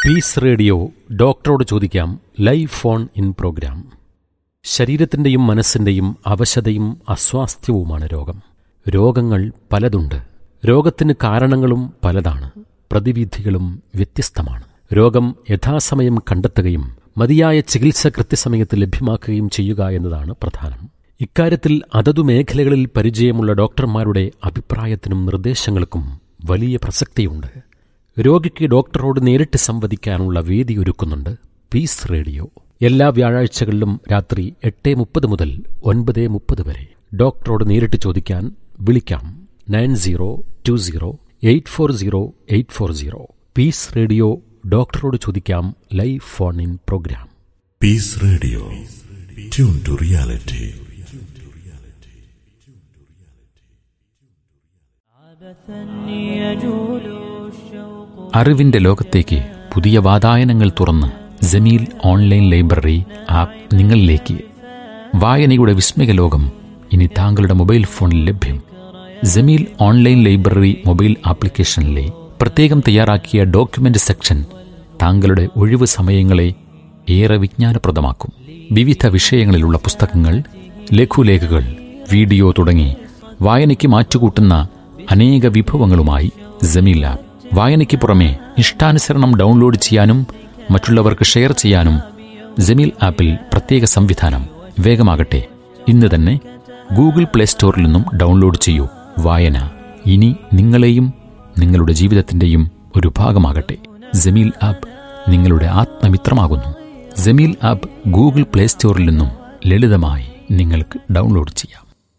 Piece radio ഡോക്ടറോട് ചോദിക്കാം live phone in program ശരീരത്തിൻ്റെയും മനസ്സിൻ്റെയും അവശതയും അസ്വാസ്ഥ്യവുമാണ് രോഗം രോഗങ്ങൾ പലതുണ്ട് രോഗത്തിന് കാരണങ്ങളും പലതാണ് പ്രതിവിധികളും വ്യത്യസ്തമാണ് രോഗം യഥാസമയം കണ്ടെത്തുകയും മതിയായ ചികിത്സ കൃത്യസമയത്ത് ലഭ്യമാക്കുകയും ചെയ്യുക എന്നതാണ് പ്രധാനം ഇക്കാര്യത്തിൽ അതതു മേഖലകളിൽ പരിചയമുള്ള ഡോക്ടർമാരുടെ അഭിപ്രായത്തിനും നിർദ്ദേശങ്ങൾക്കും വലിയ പ്രസക്തിയുണ്ട് രോഗിക്ക് ഡോക്ടറോട് നേരിട്ട് സംവദിക്കാനുള്ള വേദി ഒരുക്കുന്നുണ്ട് പീസ് റേഡിയോ എല്ലാ വ്യാഴാഴ്ചകളിലും രാത്രി എട്ട് മുപ്പത് മുതൽ ഒൻപത് മുപ്പത് വരെ ഡോക്ടറോട് നേരിട്ട് ചോദിക്കാൻ വിളിക്കാം nine zero two zero eight four zero eight four zero peace radio ഡോക്ടറോട് ചോദിക്കാം live phone in program Peace Radio. Tune to reality. عبثا يجول الشوق അറിവിന്റെ ലോകത്തേക്ക് പുതിയ വാതായനങ്ങൾ തുറന്ന് ജമീൽ ഓൺലൈൻ ലൈബ്രറി ആപ്പ് നിങ്ങളിലേക്ക് വായനയുടെ വിസ്മയ ലോകം ഇനി താങ്കളുടെ മൊബൈൽ ഫോണിൽ ലഭ്യം ജമീൽ ഓൺലൈൻ ലൈബ്രറി മൊബൈൽ ആപ്ലിക്കേഷനിലെ പ്രത്യേകം തയ്യാറാക്കിയ ഡോക്യുമെന്റ് സെക്ഷൻ താങ്കളുടെ ഒഴിവ് സമയങ്ങളെ ഏറെ വിജ്ഞാനപ്രദമാക്കും വിവിധ വിഷയങ്ങളിലുള്ള പുസ്തകങ്ങൾ ലഘുലേഖകൾ വീഡിയോ തുടങ്ങി വായനയ്ക്ക് മാറ്റുകൂട്ടുന്ന അനേക വിഭവങ്ങളുമായി ജമീൽ ആപ്പ് വായനയ്ക്ക് പുറമെ ഇഷ്ടാനുസരണം ഡൗൺലോഡ് ചെയ്യാനും മറ്റുള്ളവർക്ക് ഷെയർ ചെയ്യാനും ജമീൽ ആപ്പിൽ പ്രത്യേക സംവിധാനം വേഗമാകട്ടെ ഇന്ന് തന്നെ ഗൂഗിൾ പ്ലേ സ്റ്റോറിൽ നിന്നും ഡൗൺലോഡ് ചെയ്യൂ വായന ഇനി നിങ്ങളെയും നിങ്ങളുടെ ജീവിതത്തിന്റെയും ഒരു ഭാഗമാകട്ടെ ജമീൽ ആപ്പ് നിങ്ങളുടെ ആത്മമിത്രമാകുന്നു ജമീൽ ആപ്പ് ഗൂഗിൾ പ്ലേ സ്റ്റോറിൽ നിന്നും ലളിതമായി നിങ്ങൾക്ക് ഡൗൺലോഡ് ചെയ്യാം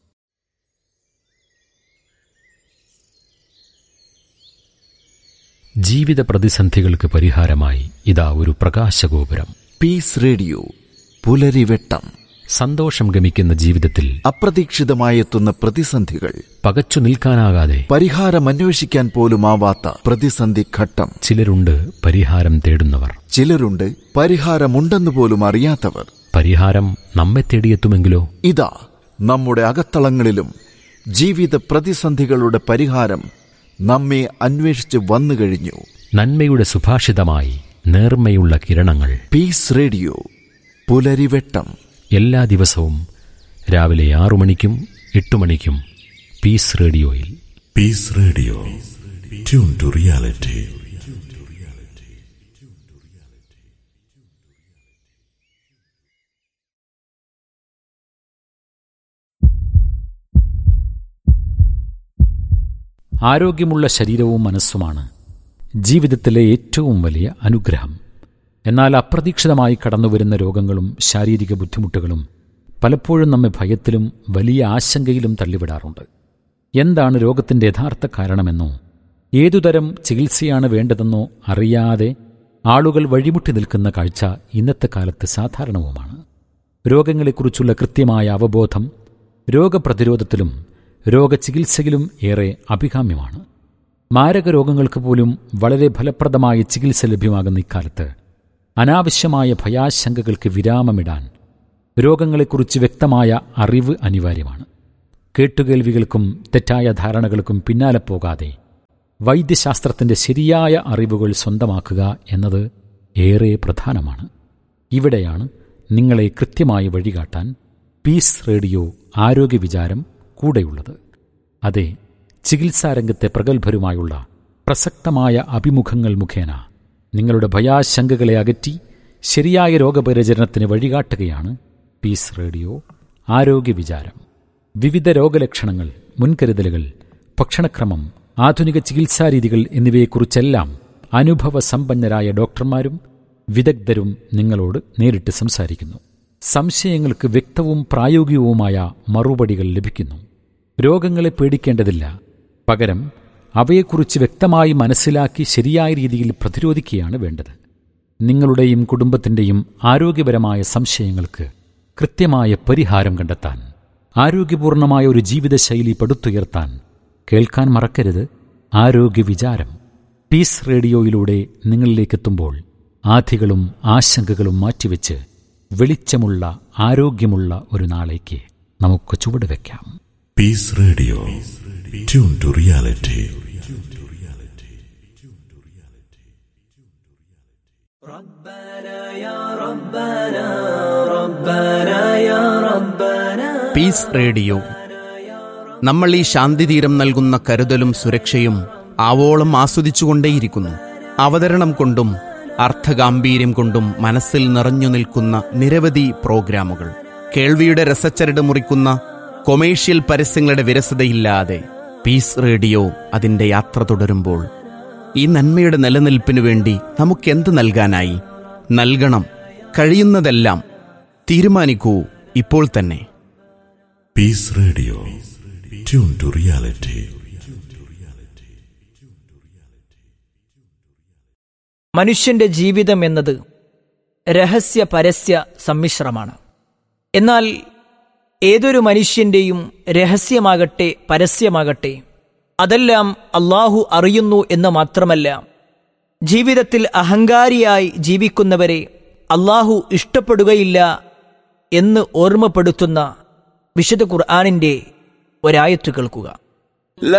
ജീവിത പ്രതിസന്ധികൾക്ക് പരിഹാരമായി ഇതാ ഒരു പ്രകാശഗോപുരം പീസ് റേഡിയോ പുലരിവെട്ടം സന്തോഷം ഗമിക്കുന്ന ജീവിതത്തിൽ അപ്രതീക്ഷിതമായെത്തുന്ന പ്രതിസന്ധികൾ പകച്ചു നിൽക്കാനാകാതെ പരിഹാരമന്വേഷിക്കാൻ പോലുമാവാത്ത പ്രതിസന്ധി ഘട്ടം ചിലരുണ്ട് പരിഹാരം തേടുന്നവർ ചിലരുണ്ട് പരിഹാരമുണ്ടെന്ന് പോലും അറിയാത്തവർ പരിഹാരം നമ്മെ തേടിയെത്തുമെങ്കിലോ ഇതാ നമ്മുടെ അകത്തളങ്ങളിലും ജീവിത പ്രതിസന്ധികളുടെ പരിഹാരം നമ്മെ അന്വേഷിച്ച് വന്നു കഴിഞ്ഞു നന്മയുടെ സുഭാഷിതമായി നേർമ്മയുള്ള കിരണങ്ങൾ പീസ് റേഡിയോ പുലരിവെട്ടം എല്ലാ ദിവസവും രാവിലെ ആറു മണിക്കും എട്ടു മണിക്കും പീസ് റേഡിയോയിൽ Peace Radio. Tune to reality. ആരോഗ്യമുള്ള ശരീരവും മനസ്സുമാണ് ജീവിതത്തിലെ ഏറ്റവും വലിയ അനുഗ്രഹം എന്നാൽ അപ്രതീക്ഷിതമായി കടന്നുവരുന്ന രോഗങ്ങളും ശാരീരിക ബുദ്ധിമുട്ടുകളും പലപ്പോഴും നമ്മെ ഭയത്തിലും വലിയ ആശങ്കയിലും തള്ളിവിടാറുണ്ട് എന്താണ് രോഗത്തിന്റെ യഥാർത്ഥ കാരണമെന്നോ ഏതുതരം ചികിത്സയാണ് വേണ്ടതെന്നോ അറിയാതെ ആളുകൾ വഴിമുട്ടി നിൽക്കുന്ന കാഴ്ച ഇന്നത്തെ കാലത്ത് സാധാരണവുമാണ് രോഗങ്ങളെക്കുറിച്ചുള്ള കൃത്യമായ അവബോധം രോഗപ്രതിരോധത്തിലും രോഗചികിത്സയിലും ഏറെ അഭികാമ്യമാണ് മാരക രോഗങ്ങൾക്ക് പോലും വളരെ ഫലപ്രദമായ ചികിത്സ ലഭ്യമാകുന്ന ഇക്കാലത്ത് അനാവശ്യമായ ഭയാശങ്കകൾക്ക് വിരാമമിടാൻ രോഗങ്ങളെക്കുറിച്ച് വ്യക്തമായ അറിവ് അനിവാര്യമാണ് കേട്ടുകേൾവികൾക്കും തെറ്റായ ധാരണകൾക്കും പിന്നാലെ പോകാതെ വൈദ്യശാസ്ത്രത്തിന്റെ ശരിയായ അറിവുകൾ സ്വന്തമാക്കുക എന്നത് ഏറെ പ്രധാനമാണ് ഇവിടെയാണ് നിങ്ങളെ കൃത്യമായി വഴികാട്ടാൻ പീസ് റേഡിയോ ആരോഗ്യ വിചാരം കൂടെയുള്ളത് അതെ ചികിത്സാരംഗത്തെ പ്രഗത്ഭരുമായുള്ള പ്രസക്തമായ അഭിമുഖങ്ങൾ മുഖേന നിങ്ങളുടെ ഭയാശങ്കകളെ അകറ്റി ശരിയായ രോഗപരിചരണത്തിന് വഴികാട്ടുകയാണ് പീസ് റേഡിയോ ആരോഗ്യ വിചാരം വിവിധ രോഗലക്ഷണങ്ങൾ മുൻകരുതലുകൾ ഭക്ഷണക്രമം ആധുനിക ചികിത്സാരീതികൾ എന്നിവയെക്കുറിച്ചെല്ലാം അനുഭവ സമ്പന്നരായ ഡോക്ടർമാരും വിദഗ്ധരും നിങ്ങളോട് നേരിട്ട് സംസാരിക്കുന്നു സംശയങ്ങൾക്ക് വ്യക്തവും പ്രായോഗികവുമായ മറുപടികൾ ലഭിക്കുന്നു രോഗങ്ങളെ പേടിക്കേണ്ടതില്ല പകരം അവയെക്കുറിച്ച് വ്യക്തമായി മനസ്സിലാക്കി ശരിയായ രീതിയിൽ പ്രതിരോധിക്കുകയാണ് വേണ്ടത് നിങ്ങളുടെയും കുടുംബത്തിന്റെയും ആരോഗ്യപരമായ സംശയങ്ങൾക്ക് കൃത്യമായ പരിഹാരം കണ്ടെത്താൻ ആരോഗ്യപൂർണമായ ഒരു ജീവിതശൈലി പടുത്തുയർത്താൻ കേൾക്കാൻ മറക്കരുത് ആരോഗ്യ വിചാരം പീസ് റേഡിയോയിലൂടെ നിങ്ങളിലേക്കെത്തുമ്പോൾ ആധികളും ആശങ്കകളും മാറ്റിവെച്ച് വെളിച്ചമുള്ള ആരോഗ്യമുള്ള ഒരു നാളേക്ക് നമുക്ക് ചുവടുവെക്കാം Peace Radio. Tune to reality. Peace radio നമ്മൾ ഈ ശാന്തിതീരം നൽകുന്ന കരുതലും സുരക്ഷയും ആവോളം ആസ്വദിച്ചുകൊണ്ടേയിരിക്കുന്നു അവതരണം കൊണ്ടും അർത്ഥഗാംഭീര്യം കൊണ്ടും മനസ്സിൽ നിറഞ്ഞു നിൽക്കുന്ന നിരവധി പ്രോഗ്രാമുകൾ കേൾവിയുടെ രസച്ചരട് മുറിക്കുന്ന കൊമേഴ്ഷ്യൽ പരസ്യങ്ങളുടെ വിരസതയില്ലാതെ പീസ് റേഡിയോ അതിൻ്റെ യാത്ര തുടരുമ്പോൾ ഈ നന്മയുടെ നിലനിൽപ്പിനു വേണ്ടി നമുക്കെന്ത് നൽകാനായി നൽകണം കഴിയുന്നതെല്ലാം തീരുമാനിക്കൂ ഇപ്പോൾ തന്നെ Peace Radio. Tune to reality. മനുഷ്യന്റെ ജീവിതം എന്നത് രഹസ്യ പരസ്യ സമ്മിശ്രമാണ് എന്നാൽ ഏതൊരു മനുഷ്യന്റെയും രഹസ്യമാകട്ടെ പരസ്യമാകട്ടെ അതെല്ലാം അള്ളാഹു അറിയുന്നു എന്ന് മാത്രമല്ല ജീവിതത്തിൽ അഹങ്കാരിയായി ജീവിക്കുന്നവരെ അള്ളാഹു ഇഷ്ടപ്പെടുകയില്ല എന്ന് ഓർമ്മപ്പെടുത്തുന്ന വിശുദ്ധ ഖുർആാനിന്റെ ഒരായത്ത് കേൾക്കുക